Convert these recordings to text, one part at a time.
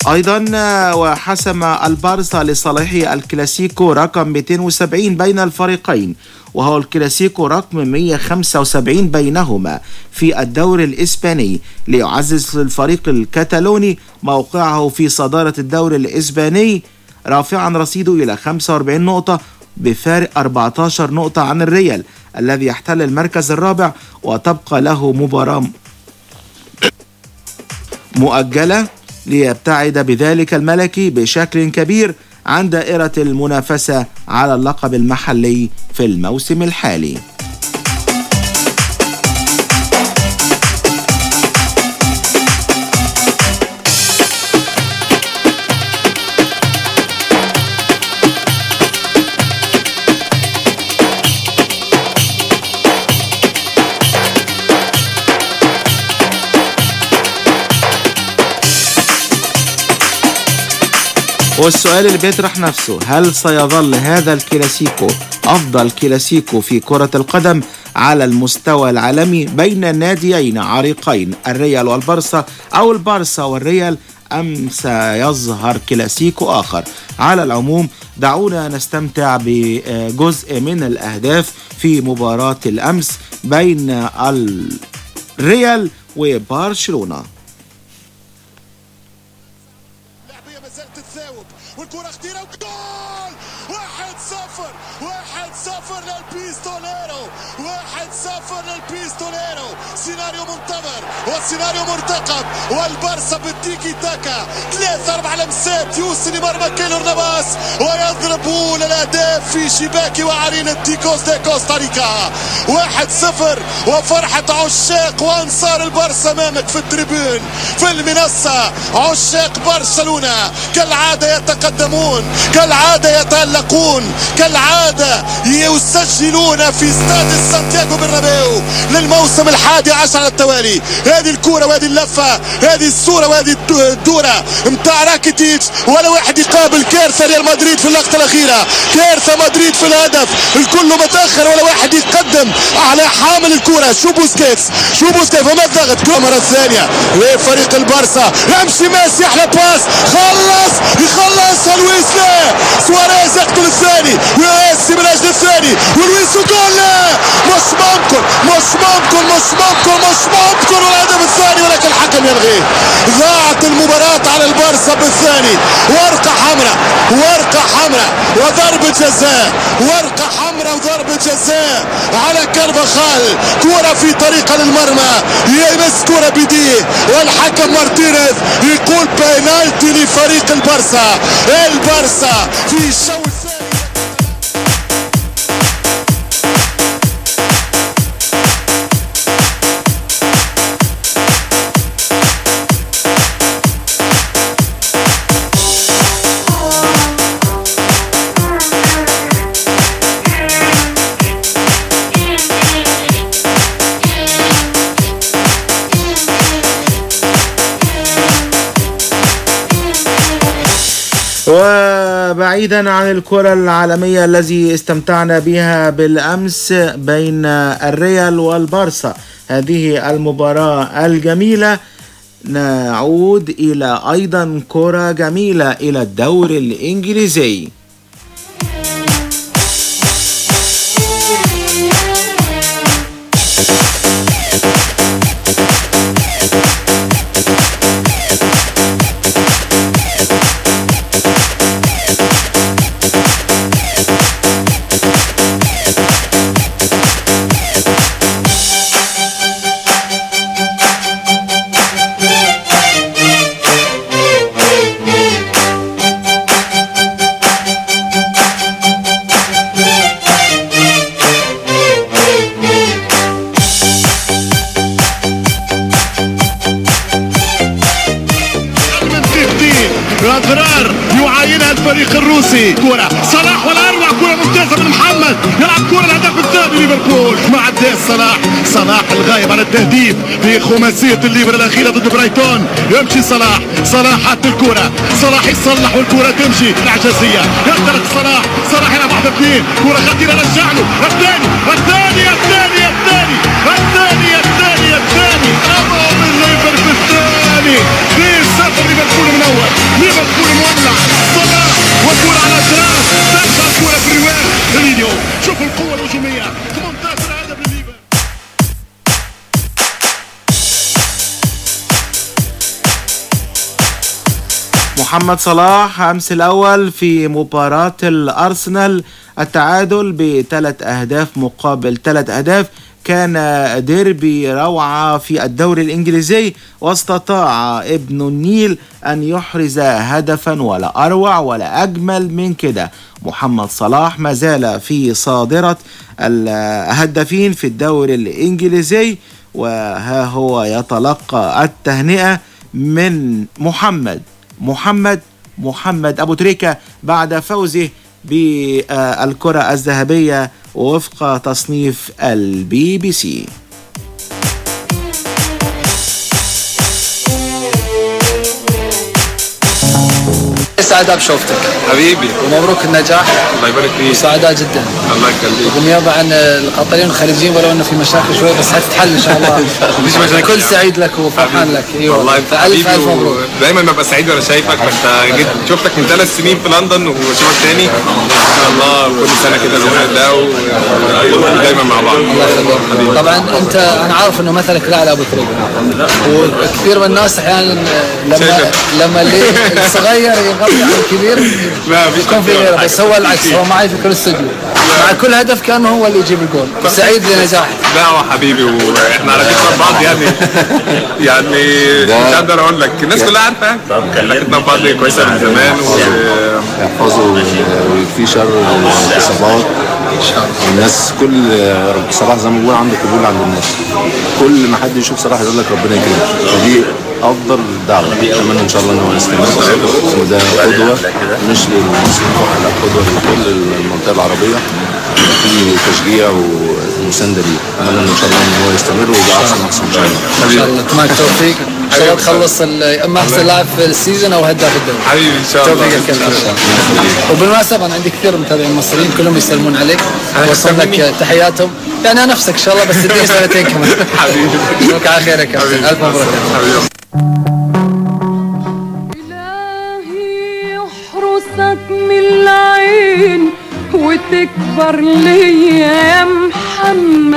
أيضا وحسم البارسا لصالحه الكلاسيكو رقم 270 بين الفريقين وهو الكلاسيكو رقم 175 بينهما في الدوري الإسباني ليعزز الفريق الكتالوني موقعه في صدارة الدوري الإسباني رافعا رصيده إلى 45 نقطة بفارق 14 نقطة عن الريال الذي يحتل المركز الرابع وتبقى له مباراة مؤجلة ليبتعد بذلك الملكي بشكل كبير عن دائرة المنافسة على اللقب المحلي في الموسم الحالي والسؤال اللي بيطرح نفسه هل سيظل هذا الكلاسيكو أفضل كلاسيكو في كرة القدم على المستوى العالمي بين ناديين عريقين الريال والبرسا أو البارسا والريال أم سيظهر كلاسيكو آخر على العموم دعونا نستمتع بجزء من الأهداف في مباراة الأمس بين الريال وبرشلونه والكرة خطيرة وجول واحد صفر واحد صفر للبيستوليرو واحد صفر للبيستوليرو سيناريو منتظر وسيناريو مرتقب والبارسا بالتيكي تاكا ثلاثة أربع لمسات يوصل لمرمى كيلور نافاس ويضرب أولى الأهداف في شباك وعرين التيكوس دي كوستاريكا واحد صفر وفرحة عشاق وأنصار البارسا أمامك في التريبون في المنصة عشاق برشلونة كالعادة يتقدمون كالعادة يتألقون كالعادة يسجلون في استاد سانتياغو برنابيو للموسم الحادي عشر على التوالي هذه الكرة وهذه اللفة هذه الصورة وهذه الدورة متاع راكيتيتش ولا واحد يقابل كارثة ريال مدريد في اللقطة الأخيرة كارثة مدريد في الهدف الكل متأخر ولا واحد يتقدم على حامل الكرة شو بوسكيتس شو بوسكيتس وما الضغط كاميرا الثانية لفريق البارسا يمشي ميسي أحلى باس خلص يخلص لويس لا سواريز يقتل الثاني ويمسي من أجل الثاني ولويس جول مش ممكن مش ممكن مش ممكن مش ممكن والهدف الثاني ولكن الحكم يلغيه ضاعت المباراة على البارسا بالثاني ورقة حمراء ورقة حمراء وضربة جزاء ورقة حمراء وضربة جزاء على كارفاخال كرة في طريقة للمرمى يمس كرة بيديه والحكم مارتينيز يقول بينالتي لفريق البارسا البارسا في الشوط وبعيدا عن الكرة العالمية الذي استمتعنا بها بالأمس بين الريال والبارسا هذه المباراة الجميلة نعود إلى أيضا كرة جميلة إلى الدوري الإنجليزي اضرار يعاينها الفريق الروسي كرة صلاح والاروع كرة ممتازة من محمد يلعب كرة الهدف الثاني ليفربول مع الداس صلاح صلاح الغايب على التهديف في خماسية الليبر الأخيرة ضد برايتون يمشي صلاح صلاح حط الكرة صلاح يصلح والكرة تمشي العجزية يخترق صلاح صلاح يلعب واحد اثنين كرة خطيرة رجع له الثاني الثاني الثاني الثاني الثاني الثاني الثاني أضرب الليفر في الثاني في سفر ليفربول من أول محمد صلاح أمس الأول في مباراة الأرسنال التعادل بثلاث أهداف مقابل ثلاث أهداف كان ديربي روعة في الدوري الإنجليزي واستطاع ابن النيل أن يحرز هدفا ولا أروع ولا أجمل من كده محمد صلاح ما زال في صادرة الهدافين في الدوري الإنجليزي وها هو يتلقى التهنئة من محمد محمد محمد أبو تريكة بعد فوزه بالكرة الذهبية وفق تصنيف البي بي سي سعداء بشوفتك حبيبي ومبروك النجاح الله يبارك فيك سعداء جدا الله يخليك بالنيابه عن القطريين والخليجيين ولو انه في مشاكل شوي بس هتتحل ان شاء الله مفيش مشاكل. كل سعيد لك وفرحان لك ايوه والله انت فالف حبيبي الف مبروك دايما ببقى سعيد وانا شايفك انت جيت شفتك من ثلاث سنين في لندن وبشوفك تاني ان شاء الله كل سنه كده باذن الله و- دايما مع بعض الله يخليك طبعا انت انا عارف انه مثلك لا على ابو تريكه وكثير من الناس احيانا لما شايفك. لما اللي الصغير يغطي على الكبير لا، مفيش يكون في تغطية. غيره بس هو العكس هو معي في كل استوديو مع كل هدف كانه هو اللي يجيب الجول سعيد لنجاحك لا هو حبيبي واحنا على فكره بعض يعني يعني مش هقدر اقول لك الناس كلها عارفه علاقتنا ببعض كويسه من زمان و يحفظه ويكفيه شر الاصابات الناس كل صلاح زي ما بيقول عنده قبول عند الناس كل ما حد يشوف صلاح يقول لك ربنا يكرمك فدي افضل دعوه اتمنى ان شاء الله ان هو يستمر وده قدوه مش للمسلمين فقط لا قدوه لكل المنطقه العربيه في تشجيع ومسانده ليه اتمنى ان شاء الله ان هو يستمر ويبقى احسن احسن ان شاء الله ان شاء الله اتمنى التوفيق ان شاء الله تخلص ال- اما احسن لاعب في السيزون او هداف الدوري حبيبي ان شاء الله توفيق الكل وبالمناسبة أنا عندي كثير متابعين مصريين كلهم يسلمون عليك وصل لك تحياتهم يعني أنا نفسك إن شاء الله بس اديني سنتين كمان حبيبي أشوفك على خير يا كابتن ألف مبروك حبيبي إلهي يحرسك من العين وتكبر ليا يا محمد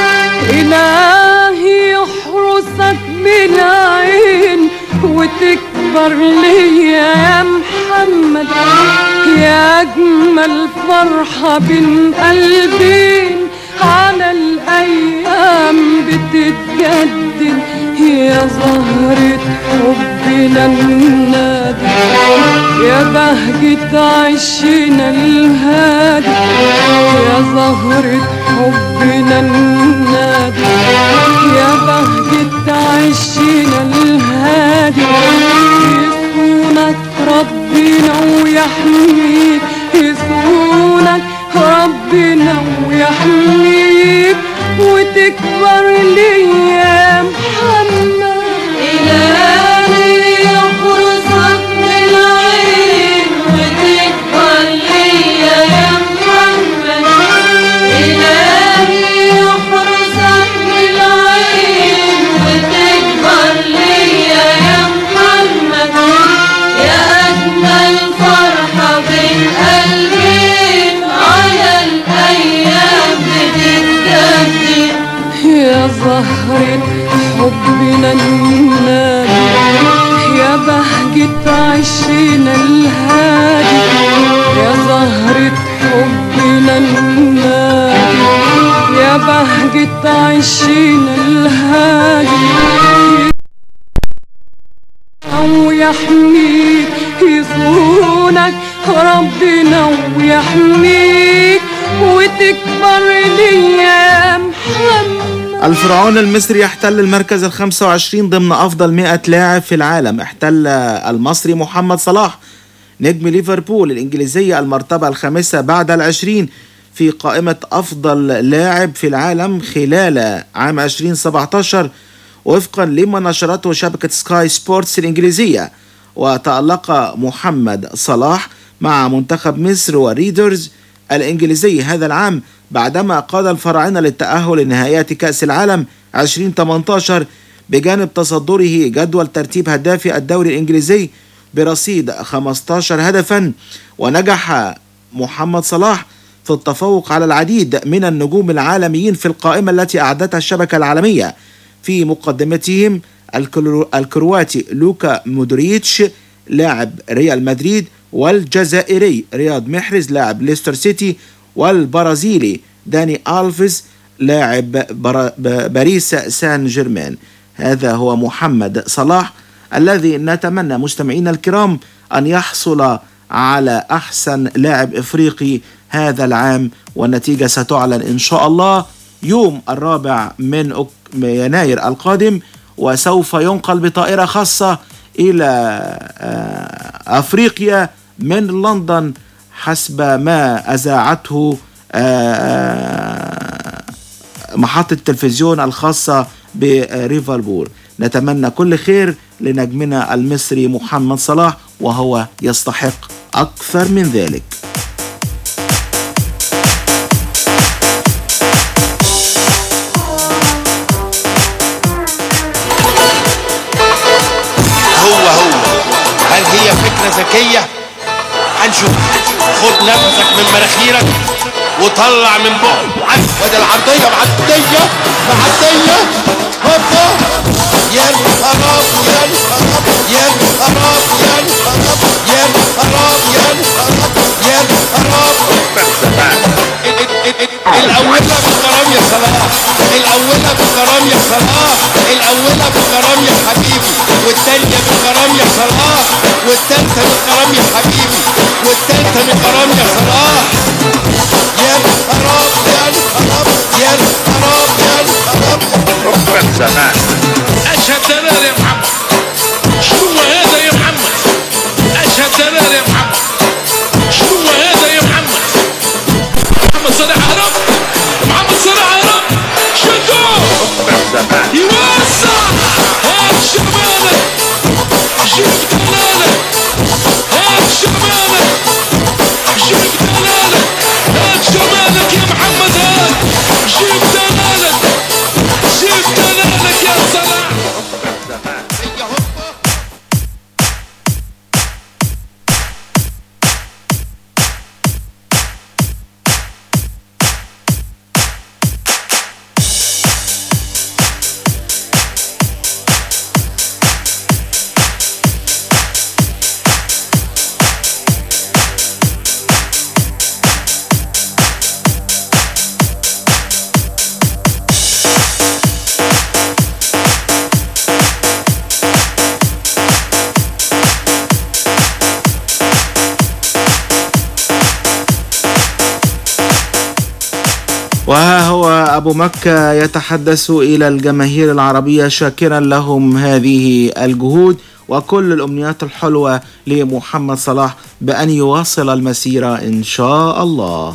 إلهي يحرسك من العين وتكبر ليا يا محمد يا أجمل فرحة بين قلبين على الأيام بتتجدد يا زهرة حبنا النادي يا بهجة عشنا الهادي يا زهرة حبنا النادي يا بهجة عشنا الهادي يسونك ربنا ويحميك يسونك ربنا ويحميك وتكبر لي يا محمد إلهي يحرسك من العين وتكبر لي يا محمد إلهي يحرسك من العين وتكبر لي يا محمد يا أجمل فرحة بين قلبين على الأيام بتتجدد يا زهرة حبنا النادي يا بهجة عشنا الهادي يا زهرة حبنا النادي يا بهجة عشنا الهادي ويحميك يصونك ربنا ويحميك وتكبر لي يا محمد الفرعون المصري يحتل المركز ال 25 ضمن أفضل 100 لاعب في العالم احتل المصري محمد صلاح نجم ليفربول الإنجليزية المرتبة الخامسة بعد العشرين في قائمة أفضل لاعب في العالم خلال عام 2017 وفقا لما نشرته شبكة سكاي سبورتس الإنجليزية وتألق محمد صلاح مع منتخب مصر وريدرز الإنجليزي هذا العام بعدما قاد الفراعنة للتأهل لنهائيات كأس العالم 2018 بجانب تصدره جدول ترتيب هدافي الدوري الإنجليزي برصيد 15 هدفا ونجح محمد صلاح في التفوق على العديد من النجوم العالميين في القائمة التي أعدتها الشبكة العالمية في مقدمتهم الكرو- الكرواتي لوكا مودريتش لاعب ريال مدريد والجزائري رياض محرز لاعب ليستر سيتي والبرازيلي داني ألفيز لاعب برا- ب- باريس سان جيرمان هذا هو محمد صلاح الذي نتمنى مستمعينا الكرام أن يحصل على أحسن لاعب إفريقي هذا العام والنتيجة ستعلن إن شاء الله يوم الرابع من أك- يناير القادم وسوف ينقل بطائرة خاصة إلى آه، أفريقيا من لندن حسب ما أذاعته آه، محطة التلفزيون الخاصة بريفالبور نتمنى كل خير لنجمنا المصري محمد صلاح وهو يستحق أكثر من ذلك هو هو هل هي فكرة ذكية؟ هنشوف خد نفسك من مناخيرك وطلع من بقك وادي العرضية معدية معدية هوبا يا الخراب يا الخراب يا الخراب يا الخراب يا الخراب يا الخراب يا الخراب الأولى بالكرام يا صلاح الأولى بالكرام يا صلاح الأولى بالكرام يا حبيبي والتانية بالكرام يا صلاح والتالتة بالكرام يا حبيبي والتالتة بالكرام يا صلاح يا الخراب يا الخراب يا الخراب يا الخراب اشهد دلال يا محمد شنو هذا يا محمد اشهد دلال يا محمد شنو هذا يا محمد محمد صلاح هرب محمد صلاح هرب شدو يوسع هات شمالك جيب دلالك هات شمالك جيب دلالك هات شمالك يا محمد هات جيب دلالك جيب دلالك يا صلاح هي هوبا وها هو أبو مكة يتحدث إلى الجماهير العربية شاكرا لهم هذه الجهود وكل الأمنيات الحلوة لمحمد صلاح بأن يواصل المسيرة إن شاء الله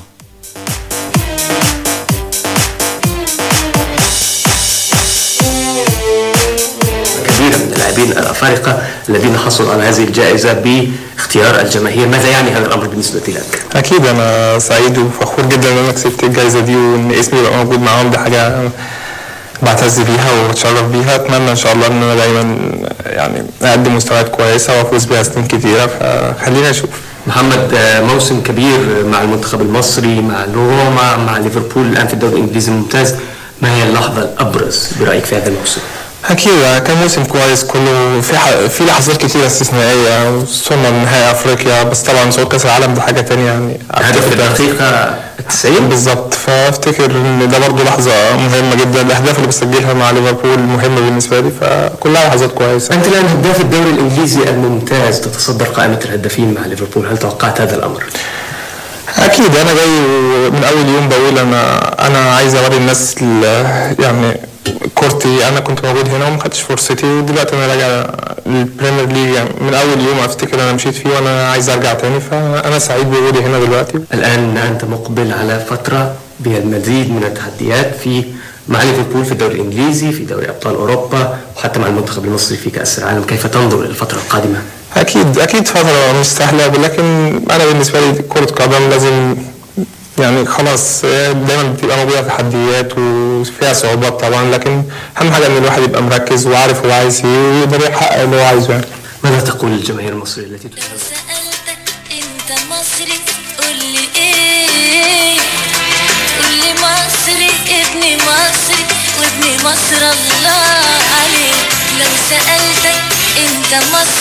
كبيرة من اللاعبين الأفارقة الذين حصلوا على هذه الجائزة باختيار الجماهير ماذا يعني هذا الأمر بالنسبة لك؟ اكيد انا سعيد وفخور جدا ان انا كسبت الجائزه دي وان اسمي يبقى موجود معاهم دي حاجه بعتز بيها وبتشرف بيها اتمنى ان شاء الله ان انا دايما يعني اقدم مستويات كويسه وافوز بيها سنين كتيره فخلينا نشوف محمد آه، موسم كبير مع المنتخب المصري مع روما مع ليفربول الآن في الدوري الإنجليزي الممتاز ما هي اللحظة الأبرز برأيك في هذا الموسم؟ اكيد كان موسم كويس كله في ح... في لحظات كتيره استثنائيه وصلنا لنهائي افريقيا بس طبعا صعود كاس العالم ده حاجه تانية يعني هدف الدقيقة 90 بالظبط فافتكر ان ده برضه لحظه مهمه جدا الاهداف اللي بسجلها مع ليفربول مهمه بالنسبه لي فكلها لحظات كويسه أنت الآن هداف الدوري الإنجليزي الممتاز تتصدر قائمة الهدافين مع ليفربول هل توقعت هذا الأمر؟ اكيد انا جاي من اول يوم بقول انا انا عايز اوري الناس ال- يعني كورتي انا كنت موجود هنا وما خدتش فرصتي ودلوقتي انا راجع للبريمير ليج يعني من اول يوم افتكر انا مشيت فيه وانا عايز ارجع تاني فانا سعيد بوجودي هنا دلوقتي الآن أنت مقبل على فترة بها المزيد من التحديات في مع ليفربول في الدوري الإنجليزي في دوري أبطال أوروبا وحتى مع المنتخب المصري في كأس العالم كيف تنظر إلى الفترة القادمة؟ اكيد اكيد فتره مش سهله لكن انا بالنسبه لي كره قدم لازم يعني خلاص دايما بتبقى موجوده تحديات وفيها صعوبات طبعا لكن اهم حاجه ان الواحد يبقى مركز وعارف هو عايز ايه ويقدر يحقق اللي هو عايزه يعني ماذا تقول للجماهير المصرية التي تشاهد؟ سألتك انت مصري قولي ايه قولي مصري ابني مصري وابني مصر الله عليك لو سألتك انت مصري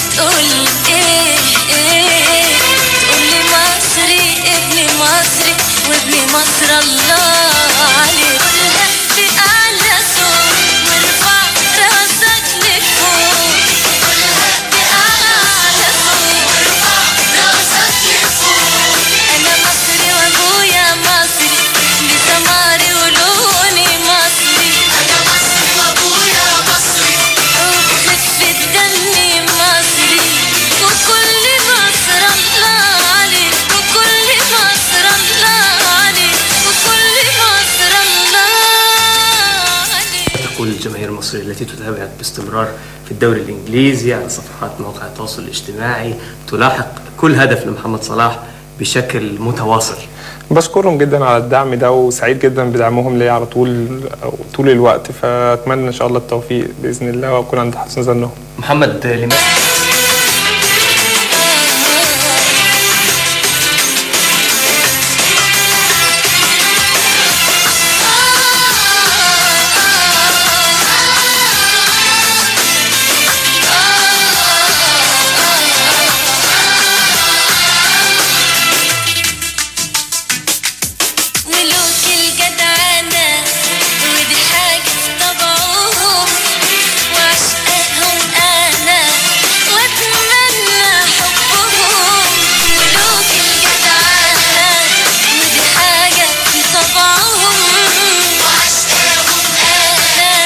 تقولي ايه ايه تقولي مصري ابن مصري وابن مصر الله عليك قولها بأعلى صوت وارفع راسك لفوق قولها بأعلى صوت وارفع راسك لفوق أنا مصري وأبويا مصري بسماري ولوني مصري أنا مصري وأبويا مصري وبخفة دمي مصري وكل مصر الله عليك وكل مصر الله عليك وكل مصر الله عليك تقول الجماهير المصرية التي تتابعك باستمرار في الدوري الإنجليزي على صفحات مواقع التواصل الاجتماعي تلاحق كل هدف لمحمد صلاح بشكل متواصل بشكرهم جدا على الدعم ده وسعيد جدا بدعمهم ليا على طول أو طول الوقت فاتمنى ان شاء الله التوفيق باذن الله واكون عند حسن ظنهم محمد لماذا ملوك الجدعنة ودي حاجة في طبعهم وعشقهم أنا وأتمنى حبهم ملوك الجدعنة ودي حاجة في طبعهم وعشقهم أنا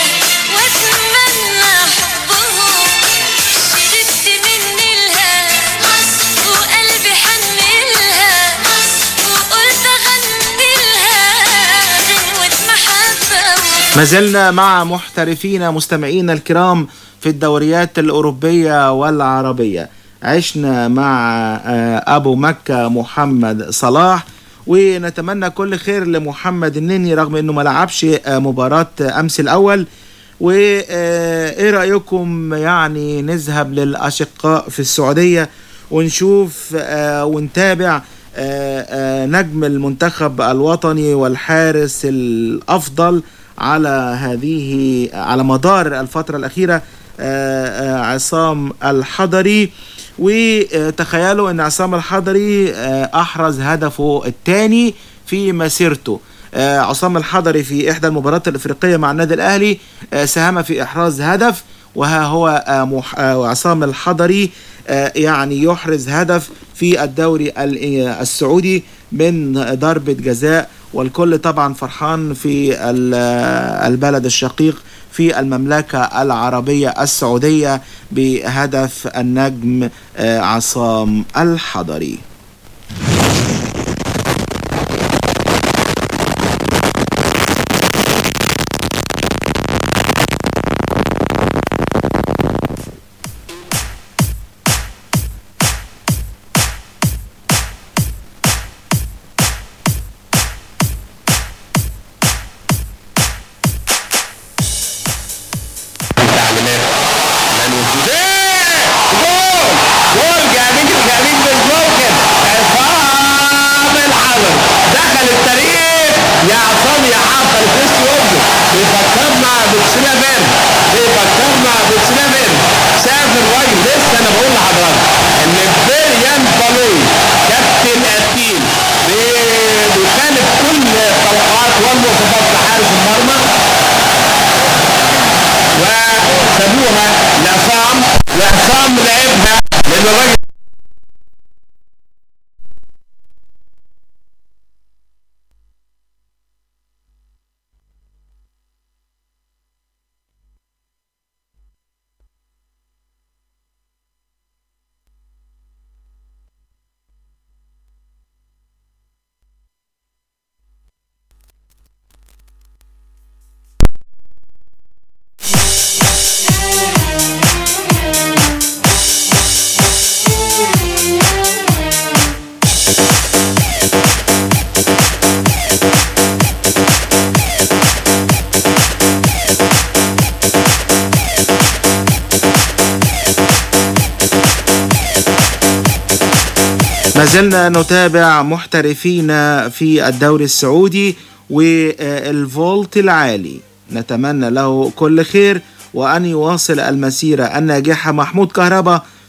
وأتمنى حبهم شربت من الها وقلبي حن لها وقلت أغني لها غنوة محبة ما زلنا مع محترفين مستمعينا الكرام في الدوريات الأوروبية والعربية عشنا مع آه، أبو مكة محمد صلاح ونتمنى كل خير لمحمد النني رغم أنه ما لعبش آه، مباراة أمس الأول وإيه رأيكم يعني نذهب للأشقاء في السعودية ونشوف آه، ونتابع آه، آه، نجم المنتخب الوطني والحارس الأفضل على هذه على مدار الفترة الأخيرة آه، آه، عصام الحضري وتخيلوا أن عصام الحضري آه، أحرز هدفه الثاني في مسيرته آه، عصام الحضري في إحدى المباريات الإفريقية مع النادي الأهلي آه، ساهم في إحراز هدف وها هو آه، مح- آه، عصام الحضري آه، يعني يحرز هدف في الدوري ال- آه، السعودي من ضربة جزاء والكل طبعا فرحان في ال- آه، البلد الشقيق في المملكة العربية السعودية بهدف النجم آه، عصام الحضري جول جامد جامد بالممكن عصام الحضر دخل التاريخ يا عصام يا حافظ الفيس يومه بيفكرنا بالسلافين بيفكرنا بالسلافين شاف الراجل لسه انا بقول لحضرتك ان بيريان بالوي كابتن التيم بي- بيخالف كل الطلقات والمواصفات لحارس المرمى وسابوها لعصام وعصام لعبها لان الراجل ما زلنا نتابع محترفين في الدوري السعودي والفولت العالي نتمنى له كل خير وأن يواصل المسيرة الناجحة محمود كهربا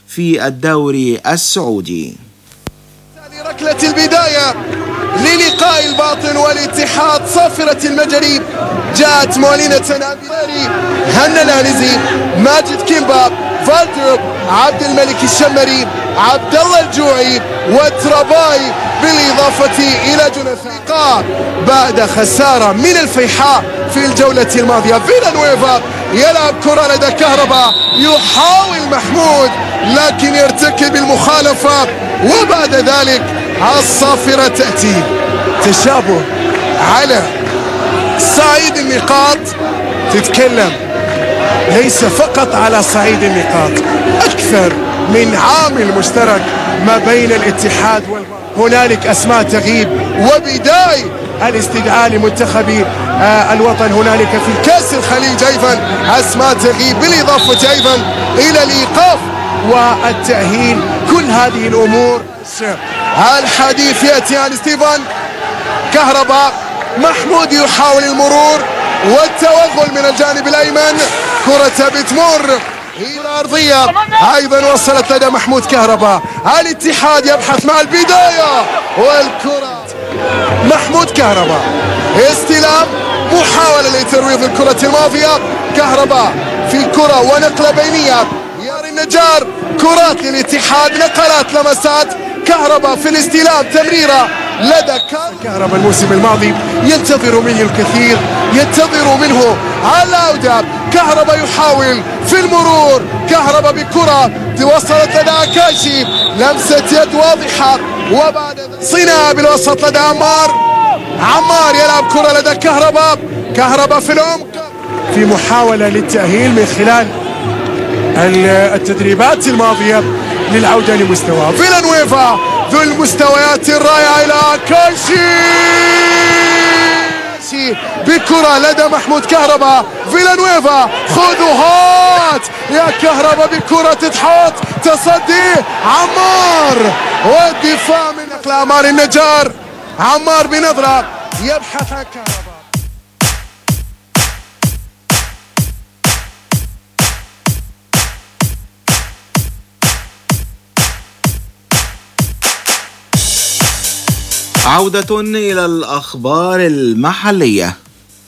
في الدوري السعودي ركلة البداية للقاء الباطن والاتحاد صافرة المجاريب جاءت معلنة عن هنا الهانزي ماجد كيمبا فالدروب عبد الملك الشمري عبد الله الجوعي وتراباي بالإضافة إلى جوناثان بعد خسارة من الفيحاء في الجولة الماضية فيلانويفا يلعب كرة لدى كهرباء يحاول محمود لكن يرتكب المخالفة وبعد ذلك الصافرة تأتي تشابه على صعيد النقاط تتكلم ليس فقط على صعيد النقاط أكثر من عامل مشترك ما بين الاتحاد وال هنالك أسماء تغيب وبداية الاستدعاء لمنتخب آه، الوطن هنالك في كأس الخليج أيضا أسماء تغيب بالإضافة أيضا إلى الإيقاف والتأهيل كل هذه الأمور الحديث يأتي عن ستيفان كهرباء محمود يحاول المرور والتوغل من الجانب الأيمن كرة بتمر إلى الأرضية أيضا وصلت لدى محمود كهرباء الاتحاد يبحث مع البداية والكرة محمود كهرباء استلام محاولة لترويض الكرة الماضية كهرباء في كرة ونقلة بينية ياري النجار كرات للاتحاد نقلات لمسات كهرباء في الاستلام تمريرة لدى كهرباء الموسم الماضي ينتظر منه الكثير ينتظر منه العودة كهرباء يحاول في المرور كهرباء بكرة وصلت لدى أكاشي لمسة يد واضحة وبعد صناعة بالوسط لدى عمار عمار يلعب كرة لدى كهرباء كهرباء في العمق في محاولة للتأهيل من خلال التدريبات الماضية للعودة لمستواه فيلانويفا ذو المستويات الرائعة إلى كاشي بكرة لدى محمود كهرباء فيلانويفا خذوا هات يا كهرباء بكرة تتحط تصدي عمار والدفاع من نقل عمار النجار عمار بنظرة يبحث عن كهرباء عودة إلى الأخبار المحلية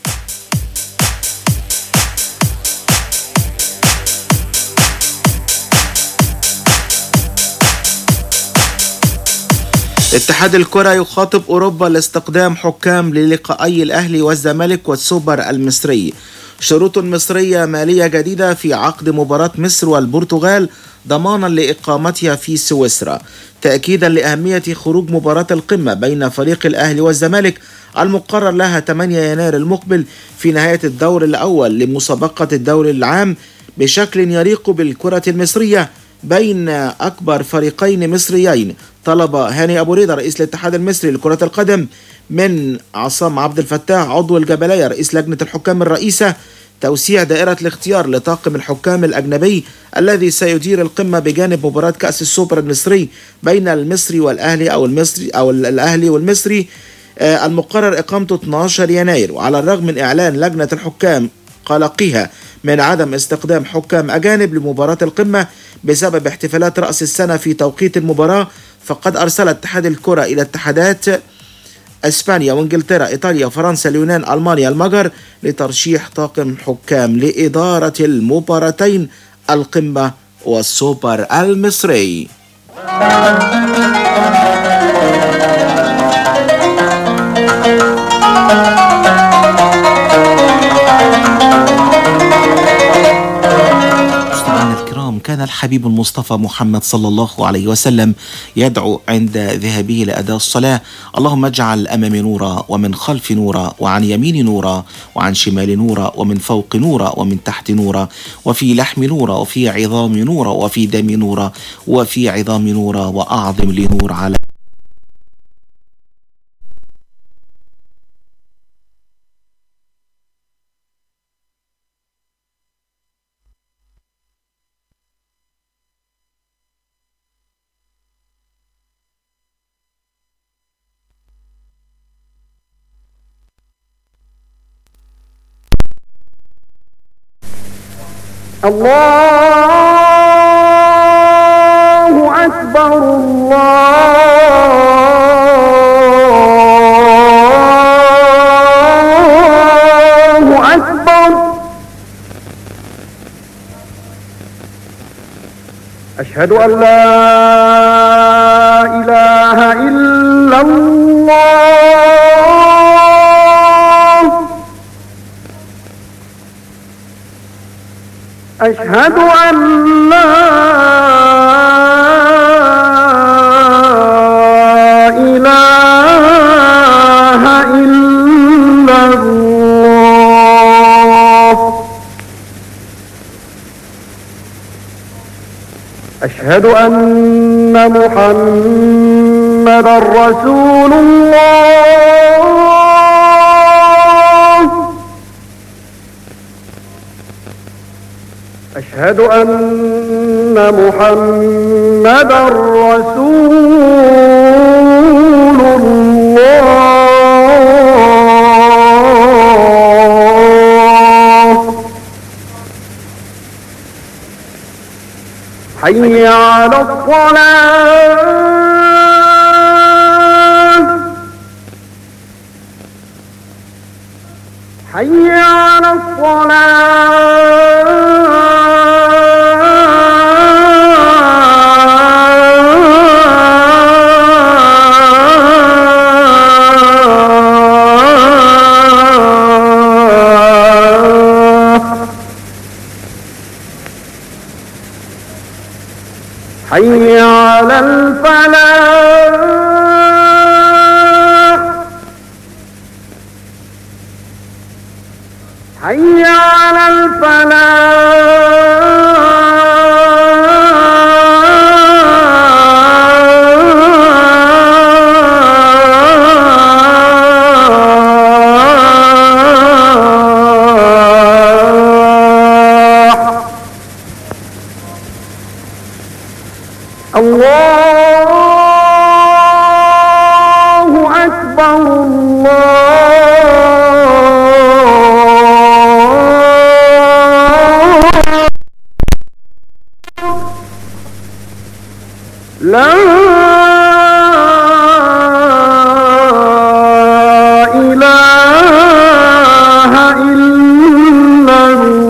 اتحاد الكرة يخاطب أوروبا لاستقدام حكام للقائي الأهلي والزمالك والسوبر المصري شروط مصرية مالية جديدة في عقد مباراة مصر والبرتغال ضمانا لإقامتها في سويسرا تأكيدا لأهمية خروج مباراة القمة بين فريق الأهلي والزمالك المقرر لها 8 يناير المقبل في نهاية الدور الأول لمسابقة الدوري العام بشكل يليق بالكرة المصرية بين أكبر فريقين مصريين طلب هاني أبو ريدة رئيس الاتحاد المصري لكرة القدم من عصام عبد الفتاح عضو الجبلية رئيس لجنة الحكام الرئيسة توسيع دائرة الاختيار لطاقم الحكام الأجنبي الذي سيدير القمة بجانب مباراة كأس السوبر المصري بين المصري والأهلي أو المصري أو الأهلي والمصري آه، المقرر إقامته 12 يناير وعلى الرغم من إعلان لجنة الحكام قلقها من عدم استخدام حكام أجانب لمباراة القمة بسبب احتفالات رأس السنة في توقيت المباراة فقد أرسل اتحاد الكرة إلى اتحادات اسبانيا وانجلترا ايطاليا فرنسا اليونان المانيا المجر لترشيح طاقم حكام لاداره المباراتين القمه والسوبر المصري مستمعينا الكرام كان الحبيب المصطفى محمد صلى الله عليه وسلم يدعو عند ذهابه لأداء الصلاة اللهم اجعل أمامي نورا ومن خلف نورا وعن يمين نورا وعن شمال نورا ومن فوق نورا ومن تحت نورا وفي لحم نورا وفي عظام نورا وفي دم نورا وفي عظام نورا وأعظم لي نور على الله أكبر الله أكبر أشهد أن لا إله إلا الله أشهد أن لا إله إلا الله أشهد أن محمدا رسول الله أشهد أن محمدا رسول الله حي على الصلاة حي على الصلاة حي على الفلاح حي على الفلاح الله أكبر الله لا إله إلا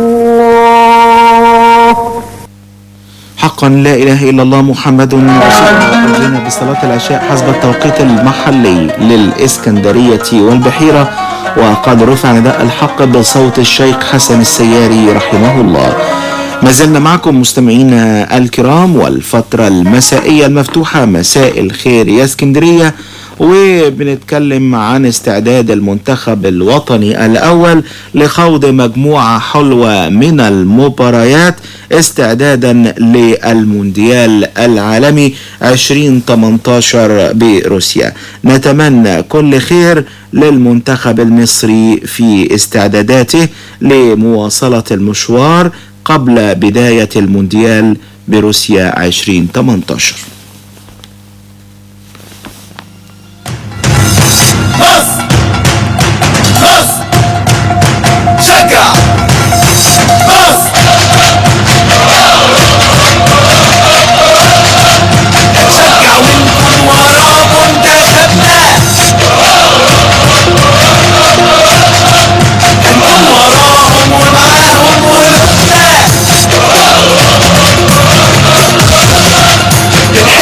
الله حقا لا إله إلا الله محمد رسول الله أذن بصلاة العشاء حسب التوقيت المحلي للإسكندرية والبحيرة وقد رفع نداء الحق بصوت الشيخ حسن السياري رحمه الله ما زلنا معكم مستمعينا الكرام والفترة المسائية المفتوحة مساء الخير يا اسكندرية وبنتكلم عن استعداد المنتخب الوطني الأول لخوض مجموعة حلوة من المباريات استعدادا للمونديال العالمي 2018 بروسيا نتمنى كل خير للمنتخب المصري في استعداداته لمواصلة المشوار قبل بداية المونديال بروسيا 2018 بص بص شجع بص شجع ونكون ورا منتخبنا نكون وراهم ومعاهم ولبنا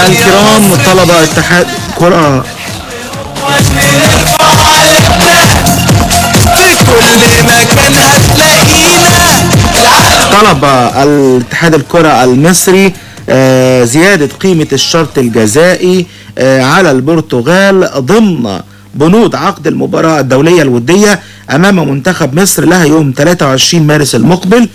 مستمعينا الكرام طلب اتحاد كرة كل مكان هتلاقينا طلب الاتحاد الكرة المصري آه، زيادة قيمة الشرط الجزائي آه، على البرتغال ضمن بنود عقد المباراة الدولية الودية أمام منتخب مصر لها يوم 23 مارس المقبل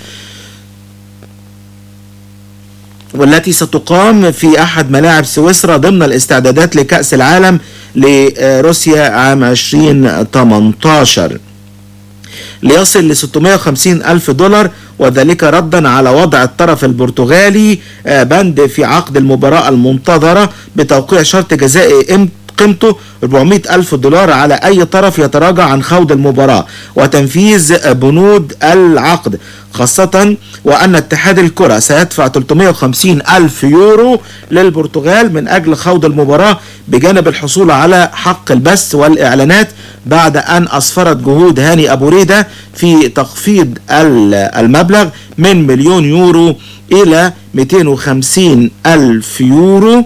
والتي ستقام في أحد ملاعب سويسرا ضمن الاستعدادات لكأس العالم لروسيا عام 2018 ليصل ل 650 ألف دولار وذلك ردا على وضع الطرف البرتغالي آه، بند في عقد المباراة المنتظرة بتوقيع شرط جزائي إم- قيمته 400 ألف دولار على أي طرف يتراجع عن خوض المباراة وتنفيذ بنود العقد خاصة وأن اتحاد الكرة سيدفع 350 ألف يورو للبرتغال من أجل خوض المباراة بجانب الحصول على حق البث والإعلانات بعد أن أسفرت جهود هاني أبو ريدة في تخفيض ال- المبلغ من مليون يورو إلى 250 ألف يورو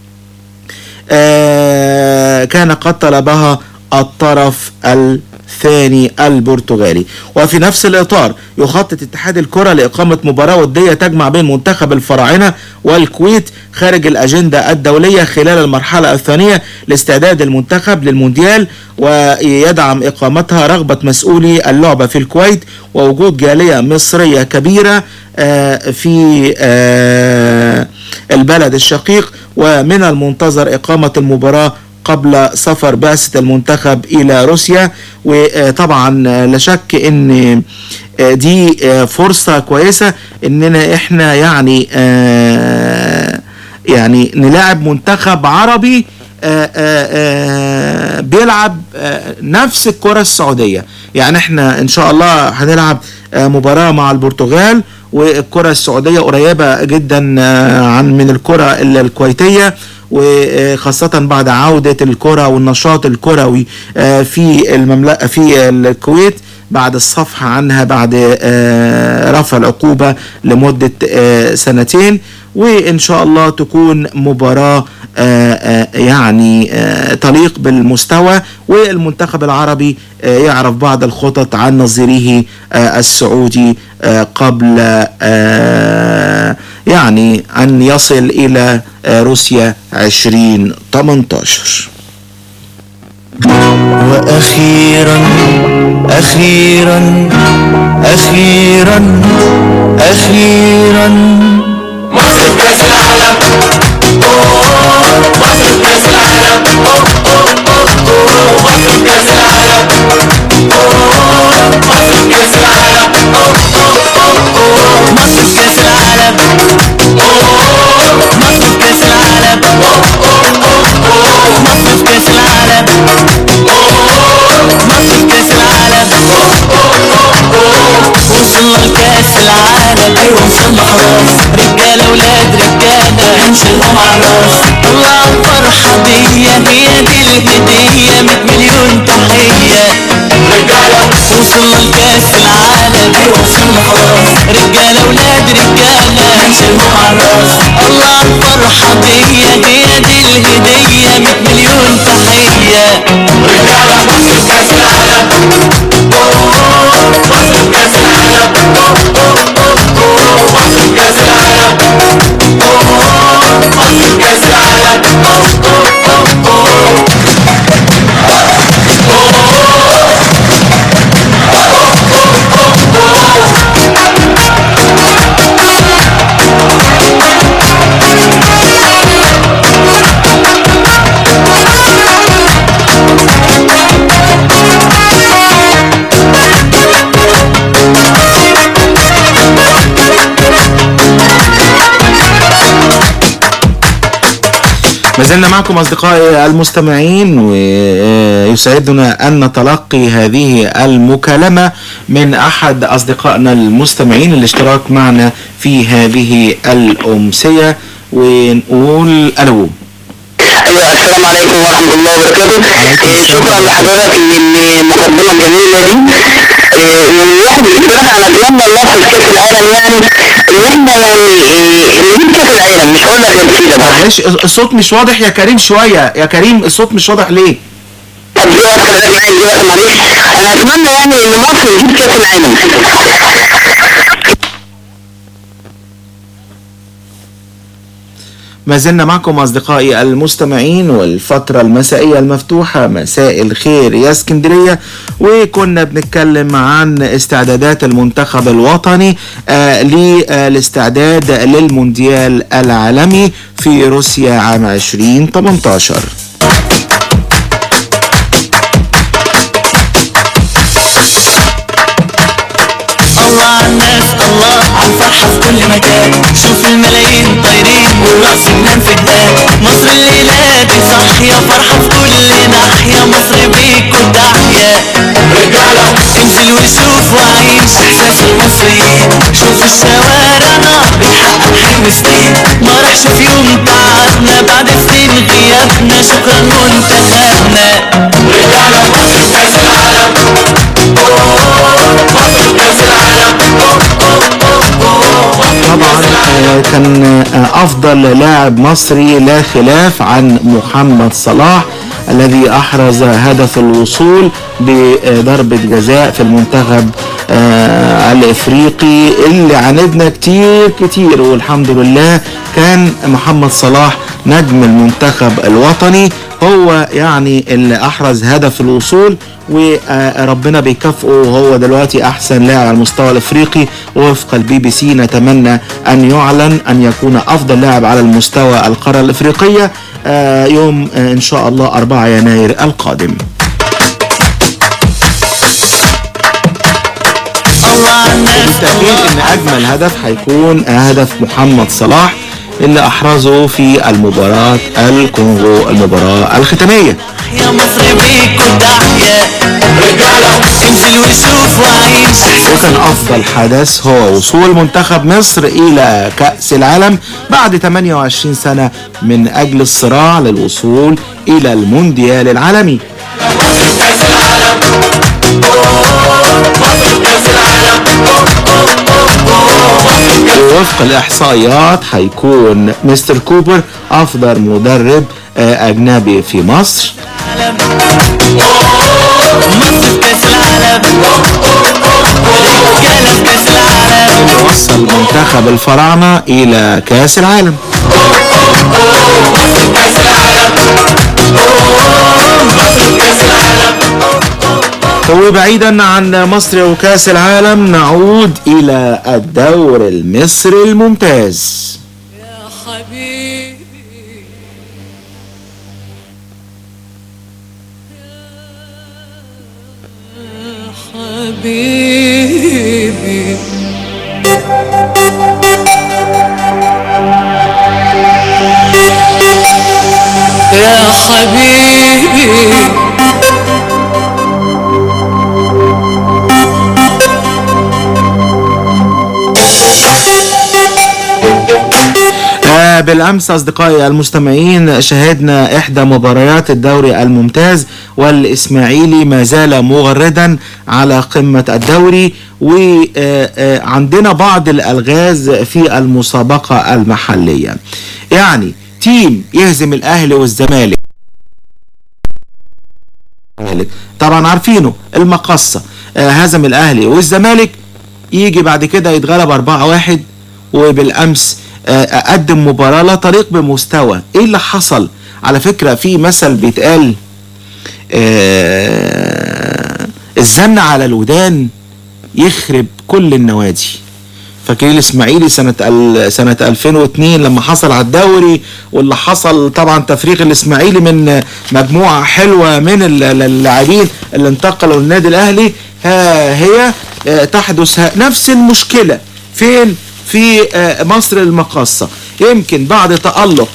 آه، كان قد طلبها الطرف الثاني البرتغالي وفي نفس الإطار يخطط اتحاد الكرة لإقامة مباراة ودية تجمع بين منتخب الفراعنة والكويت خارج الأجندة الدولية خلال المرحلة الثانية لاستعداد المنتخب للمونديال ويدعم إقامتها رغبة مسؤولي اللعبة في الكويت ووجود جالية مصرية كبيرة آه، في آه، البلد الشقيق ومن المنتظر إقامة المباراة قبل سفر بعثة المنتخب إلى روسيا وطبعا لا شك أن دي فرصة كويسة أننا إحنا يعني آه، يعني نلاعب منتخب عربي آه، آه، آه، بيلعب آه، نفس الكرة السعودية يعني احنا ان شاء الله هنلعب آه، مباراة مع البرتغال والكرة السعودية قريبة جدا آه، عن من الكرة ال- الكويتية وخاصة بعد عودة الكرة والنشاط الكروي آه، في المملكة في الكويت بعد الصفح عنها بعد آه، رفع العقوبة لمدة آه، سنتين وإن شاء الله تكون مباراة آه، آه، يعني آه، تليق بالمستوى والمنتخب العربي آه، يعرف بعض الخطط عن نظيره آه، السعودي آه، قبل آه، يعني أن يصل إلى آه، روسيا 2018 وأخيرا أخيرا أخيرا أخيرا مصر في كأس العالم أوه، مصر في كأس العالم أوه، أوه، أوه، أوه، مصر في كأس العالم أوه، مصر في كأس العالم أوه، أوه، أوه، أوه، مصر في كأس العالم أوه، مصر في كأس العالم أوه، أوه، أوه، أوه، مصر في كأس العالم مصر في كأس العالم وصلنا لكأس العالم أيوة وصلنا خلاص رجالة ولاد رجالة هنشيلهم على الراس الله الفرحة دي هي دي الهدية 100 مليون تحية رجالة وصلنا لكأس العالم أيوة وصلنا خلاص رجالة ولاد رجالة هنشيلهم على الراس الله الفرحة دي هي دي الهدية 100 مليون تحية رجالة مصر في كأس العالم مصر في كأس العالم مصر في كأس العالم مصر في كأس العالم ما زلنا معكم أصدقائي المستمعين ويسعدنا أن نتلقي هذه المكالمة من أحد أصدقائنا المستمعين الاشتراك معنا في هذه الأمسية ونقول ألو ايوه السلام عليكم ورحمه الله وبركاته إيه، شكرا لحضرتك للمقدمه الجميله دي إيه، الواحد بصراحه انا اتمنى الله في كاس العالم يعني ان احنا يعني إيه، ان انت كاس العالم مش هقول لك غير كده بقى معلش الصوت مش واضح يا كريم شويه يا كريم الصوت مش واضح ليه طب دلوقتي خلي بالك معايا دلوقتي معلش انا اتمنى يعني ان مصر تجيب كاس العالم ما زلنا معكم أصدقائي المستمعين والفترة المسائية المفتوحة مساء الخير يا اسكندرية وكنا بنتكلم عن استعدادات المنتخب الوطني آه للاستعداد للمونديال العالمي في روسيا عام 2018 الله عالناس الله عالفرحة في كل مكان شوف الملايين طايرين والرقص بنام في جدان مصر الليلة دي صاحية فرحة في كل ناحية مصر بيكوا تحيا رجالة انزل وشوف وعيش احساس المصريين شوف الشوارع نار بتحقق حلم سنين ما راحش في يوم تعبنا بعد سنين غيابنا شكرا منتخبنا رجالة مصر في كاس العالم مصر في كاس العالم طبعا آه، كان آه، افضل لاعب مصري لا خلاف عن محمد صلاح الذي احرز هدف الوصول بضربة جزاء في المنتخب آه، الافريقي اللي عاندنا كتير كتير والحمد لله كان محمد صلاح نجم المنتخب الوطني هو يعني اللي احرز هدف الوصول وربنا بيكافئه وهو دلوقتي احسن لاعب على المستوى الافريقي وفق البي بي سي نتمنى ان يعلن ان يكون افضل لاعب على المستوى القاره الافريقيه آه، يوم آه، ان شاء الله 4 يناير القادم بالتأكيد ان اجمل هدف هيكون هدف محمد صلاح اللي احرزه في المباراة الكونغو المباراة الختامية يا مصر بيكوا تحيا رجالة انزل وشوف وعيش وكان افضل حدث هو وصول منتخب مصر الى كأس العالم بعد 28 سنة من اجل الصراع للوصول الى المونديال العالمي ووفق الاحصائيات هيكون مستر كوبر افضل مدرب آه، اجنبي في مصر مصر في كاس العالم رجالة في كاس العالم وصل منتخب الفراعنة الى كأس العالم وبعيدا عن مصر وكأس العالم نعود إلى الدور المصري الممتاز حبيبي يا حبيبي آه بالأمس أصدقائي المستمعين شاهدنا إحدى مباريات الدوري الممتاز والإسماعيلي ما زال مغردا على قمة الدوري وعندنا بعض الألغاز في المسابقة المحلية يعني تيم يهزم الأهلي والزمالك طبعا عارفينه المقصة آه هزم الأهلي والزمالك يجي بعد كده يتغلب 4-1 وبالأمس آه، قدم مباراة لا تليق بمستوى ايه اللي حصل على فكرة في مثل بيتقال آه، الزن على الودان يخرب كل النوادي فاكرين الاسماعيلي سنة ال- سنة 2002 لما حصل على الدوري واللي حصل طبعا تفريغ الاسماعيلي من مجموعة حلوة من ال- ال- اللاعبين اللي انتقلوا للنادي الاهلي ها هي آه، تحدث ها- نفس المشكلة فين في آه، مصر المقاصة يمكن بعد تألق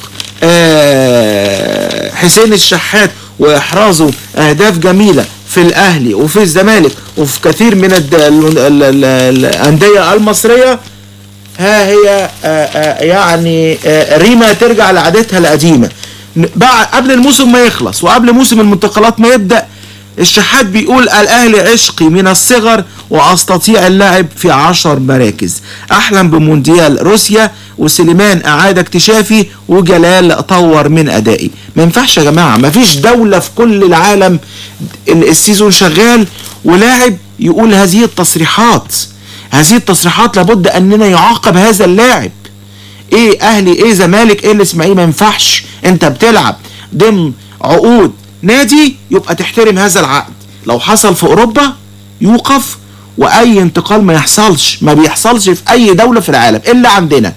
آه، حسين الشحات واحرازه اهداف جميله في الاهلي وفي الزمالك وفي كثير من الد- ال- ال- ال- الانديه المصريه ها هي آه، آه، يعني آه، ريما ترجع لعادتها القديمه ن- بعد قبل الموسم ما يخلص وقبل موسم المنتقلات ما يبدا الشحات بيقول الاهلي عشقي من الصغر واستطيع اللعب في عشر مراكز احلم بمونديال روسيا وسليمان اعاد اكتشافي وجلال طور من ادائي ما ينفعش يا جماعه ما فيش دوله في كل العالم ال- السيزون شغال ولاعب يقول هذه التصريحات هذه التصريحات لابد اننا يعاقب هذا اللاعب ايه اهلي ايه زمالك ايه الاسماعيلي ما ينفعش انت بتلعب ضمن عقود نادي يبقى تحترم هذا العقد لو حصل في اوروبا يوقف واي انتقال ما يحصلش ما بيحصلش في اي دولة في العالم الا عندنا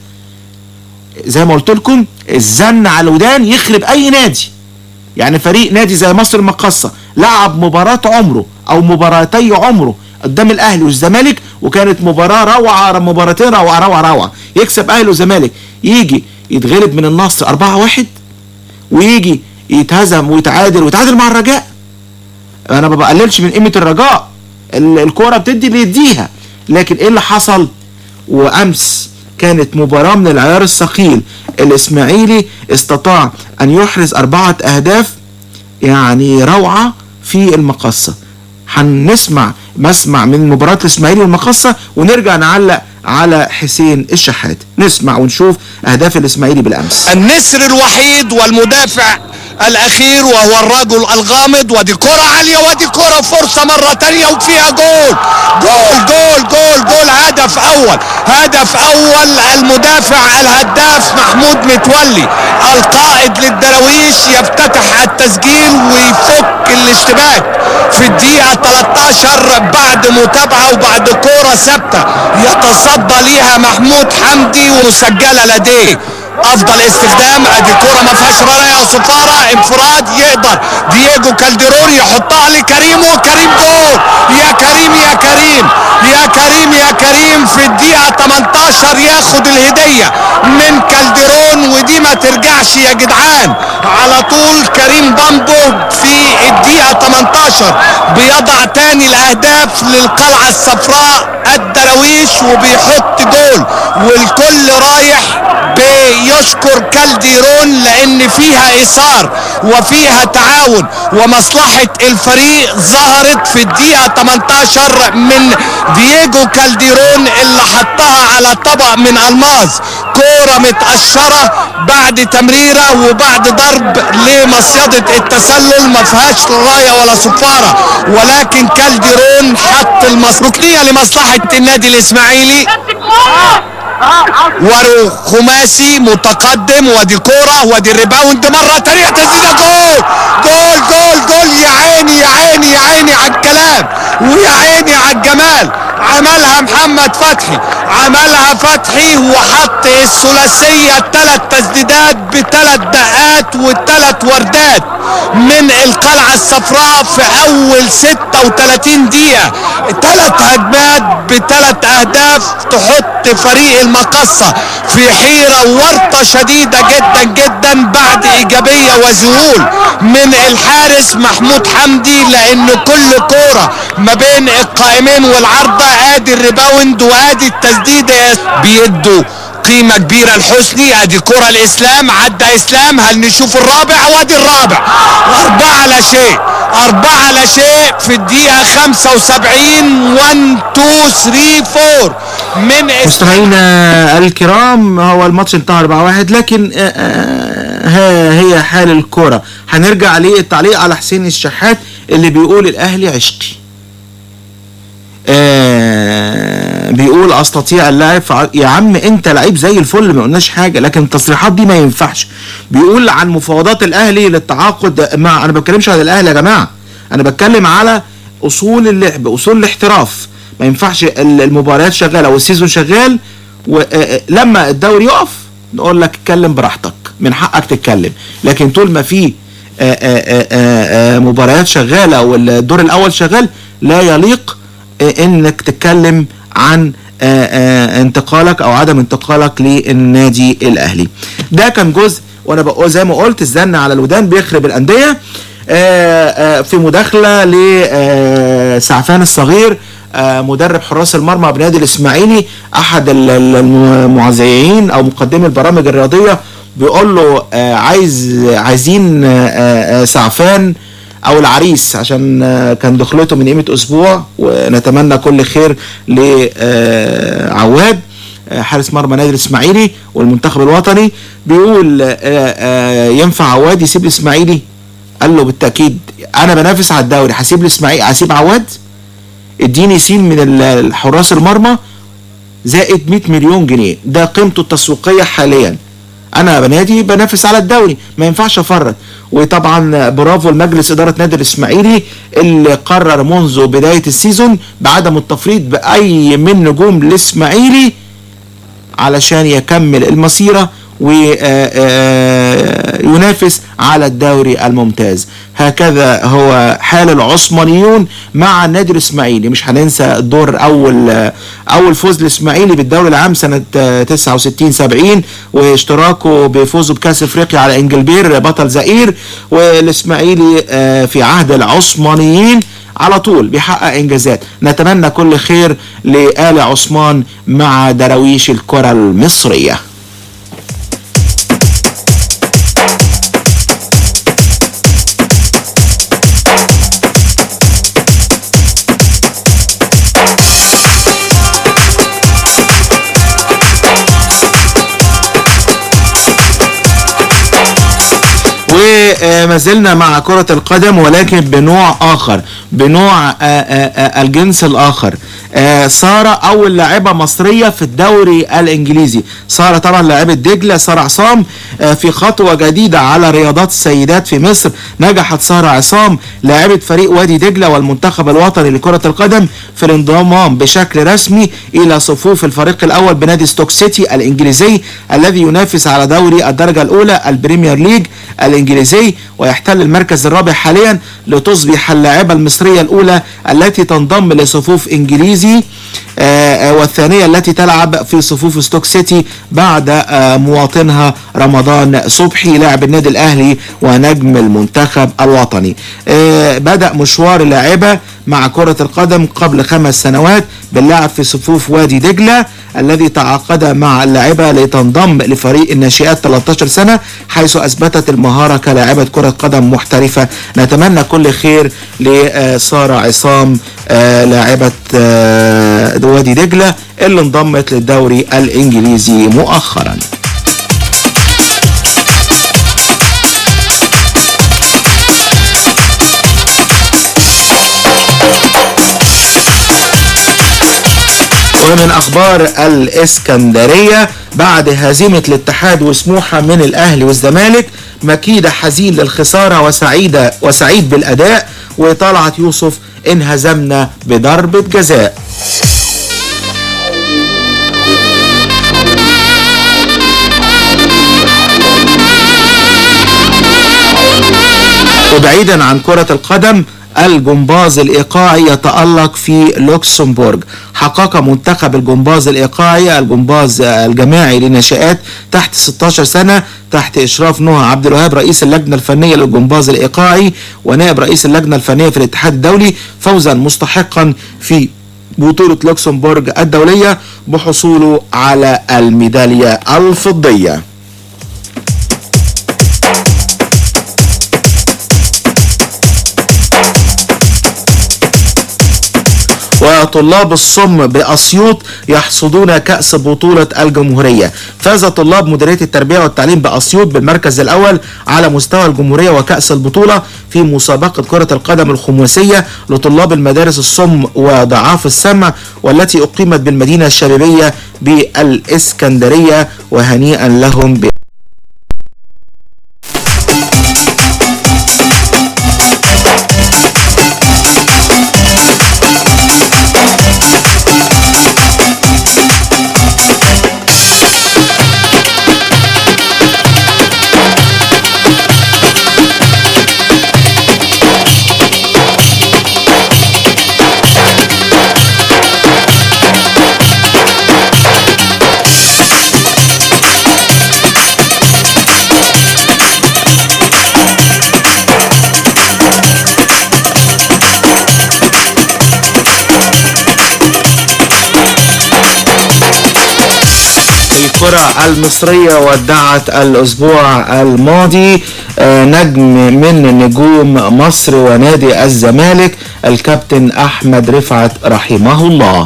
زي ما قلت لكم الزن على الودان يخرب اي نادي يعني فريق نادي زي مصر المقاصة لعب مباراة عمره او مباراتي عمره قدام الاهلي والزمالك وكانت مباراة روعة مباراتين روعة روعة روعة يكسب اهلي وزمالك يجي يتغلب من النصر 4-1 ويجي يتهزم ويتعادل ويتعادل مع الرجاء انا ما بقللش من قيمة الرجاء ال- الكورة بتدي اللي يديها لكن ايه اللي حصل وامس كانت مباراة من العيار الثقيل الاسماعيلي استطاع ان يحرز اربعة اهداف يعني روعة في المقصة هنسمع مسمع من مباراة الاسماعيلي والمقصة ونرجع نعلق على حسين الشحات نسمع ونشوف اهداف الاسماعيلي بالامس النسر الوحيد والمدافع الاخير وهو الرجل الغامض ودي كرة عالية ودي كرة فرصة مرة تانية وفيها جول جول جول جول جول هدف اول هدف اول المدافع الهداف محمود متولي القائد للدراويش يفتتح التسجيل ويفك الاشتباك في الدقيقة 13 بعد متابعة وبعد كرة ثابتة يتصدى ليها محمود حمدي ومسجلة لديه افضل استخدام ادي كرة ما فيهاش رايه صفارة انفراد يقدر دييجو كالديرون يحطها لكريم وكريم جول يا كريم يا كريم يا كريم يا كريم في الدقيقة 18 ياخد الهدية من كالديرون ودي ما ترجعش يا جدعان على طول كريم بامبو في الدقيقة 18 بيضع تاني الاهداف للقلعة الصفراء الدراويش وبيحط جول والكل رايح بيشكر كالديرون لان فيها ايثار وفيها تعاون ومصلحة الفريق ظهرت في الدقيقة 18 من دييجو كالديرون اللي حطها على طبق من الماظ كورة متقشرة بعد تمريرة وبعد ضرب لمصيدة التسلل ما فيهاش راية ولا صفارة ولكن كالديرون حط المسروقية لمصلحة النادي الاسماعيلي ورو خماسي متقدم ودي كورة ودي الريباوند مرة تانية تسديدة جول جول جول جول يا عيني يا عيني يا عيني على الكلام ويا عيني على الجمال عملها محمد فتحي عملها فتحي وحط الثلاثية الثلاث تسديدات بثلاث دقات وثلاث وردات من القلعة الصفراء في أول 36 دقيقة ثلاث هجمات بثلاث أهداف تحط فريق المقصة في حيرة وورطة شديدة جدا جدا بعد إيجابية وذهول من الحارس محمود حمدي لأن كل كورة ما بين القائمين والعارضة ادي الريباوند وادي التسديدة بيدوا قيمة كبيرة الحسني ادي كرة الاسلام عدى اسلام هل نشوف الرابع وادي الرابع اربعة لا شيء اربعة لا شيء في الدقيقة 75 1 2 3 4 من مستمعينا الكرام هو الماتش انتهى 4-1 لكن آه، آه، ها هي حال الكرة هنرجع للتعليق على حسين الشحات اللي بيقول الاهلي عشقي آه بيقول استطيع اللعب فع- يا عم انت لعيب زي الفل ما قلناش حاجه لكن التصريحات دي ما ينفعش بيقول عن مفاوضات الاهلي للتعاقد مع انا ما بتكلمش عن الاهلي يا جماعه انا بتكلم على اصول اللعب اصول الاحتراف ما ينفعش ال- المباريات شغاله والسيزون شغال ولما الدوري يقف نقول لك اتكلم براحتك من حقك تتكلم لكن طول ما في آه، آه، آه، آه، مباريات شغاله والدور الاول شغال لا يليق آه، انك تتكلم عن آه، آه، انتقالك او عدم انتقالك للنادي الاهلي ده كان جزء وانا بقول زي ما قلت الزن على الودان بيخرب الانديه آه، آه، في مداخله لسعفان الصغير آه، مدرب حراس المرمى بنادي الاسماعيلي احد ال- ال- المذيعين او مقدمي البرامج الرياضيه بيقول له آه، عايز عايزين آه، آه، سعفان او العريس عشان آه، كان دخلته من قيمه اسبوع ونتمنى كل خير لعواد حارس مرمى نادي الاسماعيلي والمنتخب الوطني بيقول آه، آه، ينفع عواد يسيب الاسماعيلي قال له بالتاكيد انا بنافس على الدوري هسيب الاسماعيلي هسيب عواد اديني سين من ال- الحراس المرمى زائد 100 مليون جنيه ده قيمته التسويقيه حاليا انا بنادي بنافس على الدوري ما ينفعش افرط وطبعا برافو لمجلس اداره نادي الاسماعيلي اللي قرر منذ بدايه السيزون بعدم التفريط باي من نجوم الاسماعيلي علشان يكمل المسيره وينافس على الدوري الممتاز هكذا هو حال العثمانيون مع النادي الاسماعيلي مش هننسى الدور اول اول فوز الاسماعيلي بالدوري العام سنه 69 70 واشتراكه بفوزه بكاس افريقيا على انجلبير بطل زئير والاسماعيلي آه، في عهد العثمانيين على طول بيحقق انجازات نتمنى كل خير لآل عثمان مع دراويش الكرة المصرية وما زلنا مع كرة القدم ولكن بنوع آخر بنوع آه، آه، آه، الجنس الآخر آه، سارة أول لاعبة مصرية في الدوري الإنجليزي سارة طبعا لاعبة دجلة سارة عصام آه، في خطوة جديدة على رياضات السيدات في مصر نجحت سارة عصام لاعبة فريق وادي دجلة والمنتخب الوطني لكرة القدم في الانضمام بشكل رسمي إلى صفوف الفريق الأول بنادي ستوك سيتي الإنجليزي الذي ينافس على دوري الدرجة الأولى البريمير ليج الإنجليزي ويحتل المركز الرابع حاليا لتصبح اللاعبة المصرية الأولى التي تنضم لصفوف إنجليزي آه، آه، والثانية التي تلعب في صفوف ستوك سيتي بعد آه، مواطنها رمضان صبحي لاعب النادي الأهلي ونجم المنتخب الوطني آه، بدأ مشوار اللاعبة مع كرة القدم قبل خمس سنوات باللعب في صفوف وادي دجلة الذي تعاقد مع اللاعبة لتنضم لفريق الناشئات 13 سنة حيث أثبتت المهارة كلاعبة كرة قدم محترفة نتمنى كل خير لسارة عصام آه، لاعبة آه، وادي دجلة اللي انضمت للدوري الإنجليزي مؤخراً ومن اخبار الاسكندريه بعد هزيمه الاتحاد وسموحه من الاهلي والزمالك مكيده حزين للخساره وسعيده وسعيد بالاداء وطلعت يوسف انهزمنا بضربه جزاء وبعيدا عن كرة القدم الجمباز الإيقاعي يتألق في لوكسمبورغ حقق منتخب الجمباز الإيقاعي الجمباز الجماعي لناشئات تحت 16 سنة تحت إشراف نهى عبد الوهاب رئيس اللجنة الفنية للجمباز الإيقاعي ونائب رئيس اللجنة الفنية في الاتحاد الدولي فوزا مستحقا في بطولة لوكسمبورغ الدولية بحصوله على الميدالية الفضية وطلاب الصم بأسيوط يحصدون كأس بطولة الجمهورية فاز طلاب مديرية التربية والتعليم بأسيوط بالمركز الأول على مستوى الجمهورية وكأس البطولة في مسابقة كرة القدم الخماسية لطلاب المدارس الصم وضعاف السمع والتي أقيمت بالمدينة الشبابية بالإسكندرية وهنيئا لهم ب... الكرة المصرية ودعت الأسبوع الماضي آه، نجم من نجوم مصر ونادي الزمالك الكابتن أحمد رفعت رحمه الله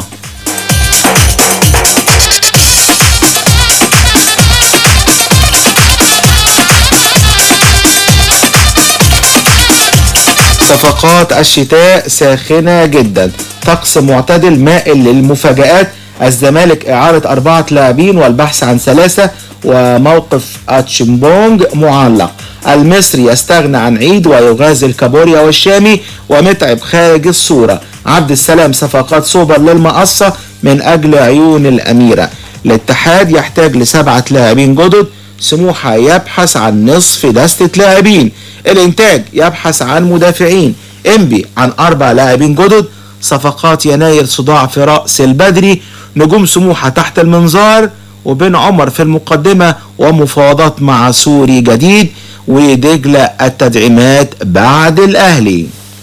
صفقات الشتاء ساخنة جدا طقس معتدل مائل للمفاجآت الزمالك إعارة أربعة لاعبين والبحث عن ثلاثة وموقف أتشمبونج معلق المصري يستغنى عن عيد ويغازل كابوريا والشامي ومتعب خارج الصورة عبد السلام صفقات سوبر للمقصة من أجل عيون الأميرة الاتحاد يحتاج لسبعة لاعبين جدد سموحة يبحث عن نصف دستة لاعبين الانتاج يبحث عن مدافعين انبي عن اربع لاعبين جدد صفقات يناير صداع في رأس البدري نجوم سموحة تحت المنظار وبين عمر في المقدمة ومفاوضات مع سوري جديد ودجلة التدعيمات بعد الأهلي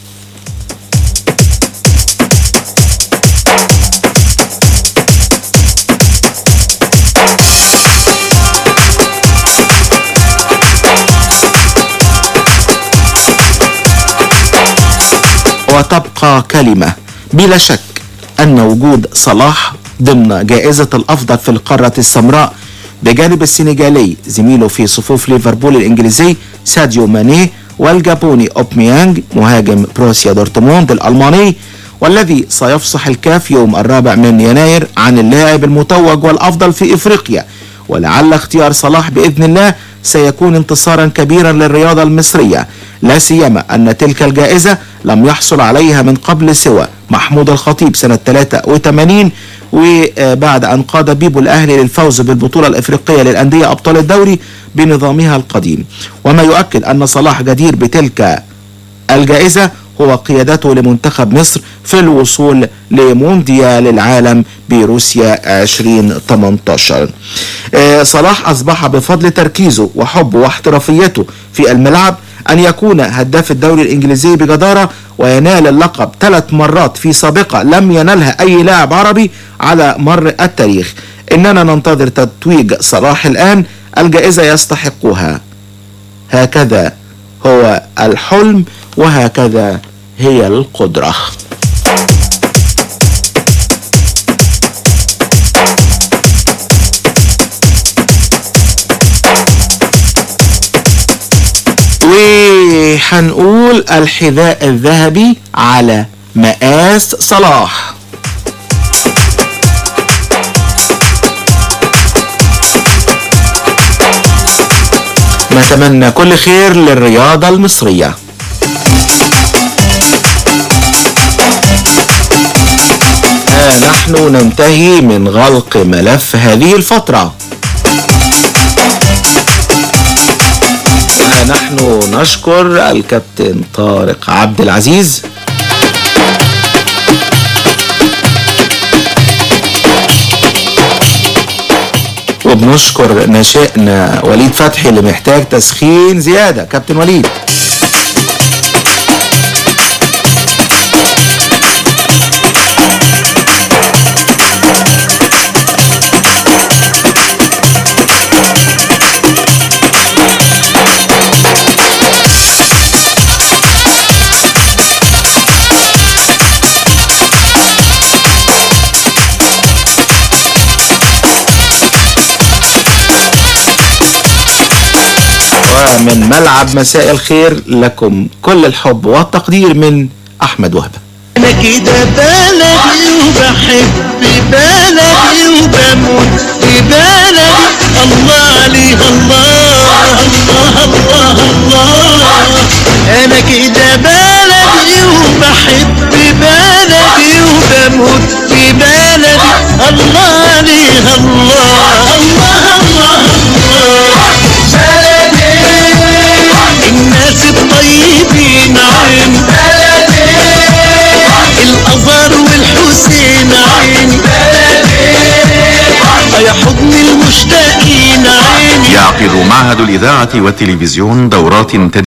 وتبقى كلمة بلا شك أن وجود صلاح ضمن جائزة الأفضل في القارة السمراء بجانب السنغالي زميله في صفوف ليفربول الإنجليزي ساديو ماني والجابوني أوبميانج مهاجم بروسيا دورتموند الألماني والذي سيفصح الكاف يوم الرابع من يناير عن اللاعب المتوج والأفضل في إفريقيا ولعل اختيار صلاح بإذن الله سيكون انتصارا كبيرا للرياضة المصرية لا سيما أن تلك الجائزة لم يحصل عليها من قبل سوى محمود الخطيب سنة 83 وبعد أن قاد بيبو الأهلي للفوز بالبطولة الإفريقية للأندية أبطال الدوري بنظامها القديم وما يؤكد أن صلاح جدير بتلك الجائزة هو قيادته لمنتخب مصر في الوصول لمونديال العالم بروسيا 2018 آه، صلاح أصبح بفضل تركيزه وحبه واحترافيته في الملعب أن يكون هداف الدوري الإنجليزي بجدارة وينال اللقب ثلاث مرات في سابقة لم ينلها أي لاعب عربي على مر التاريخ إننا ننتظر تتويج صلاح الآن الجائزة يستحقها هكذا هو الحلم وهكذا هي القدرة وهنقول الحذاء الذهبي على مقاس صلاح نتمنى كل خير للرياضة المصرية ها نحن ننتهي من غلق ملف هذه الفترة ها نحن نشكر الكابتن طارق عبد العزيز وبنشكر ناشئنا وليد فتحي اللي محتاج تسخين زيادة كابتن وليد ومن ملعب مساء الخير لكم كل الحب والتقدير من أحمد وهبة انا كده بلدي وبحب بلدي وبموت في بلدي الله عليها الله الله الله الله انا كده بلدي وبحب بلدي وبموت في بلدي الله عليها الله الله الله الله بلدي الناس الطيبين عين بلدي الأزهر والحسين عين يا حضن المشتاقين عين يعقد معهد الإذاعة والتلفزيون دورات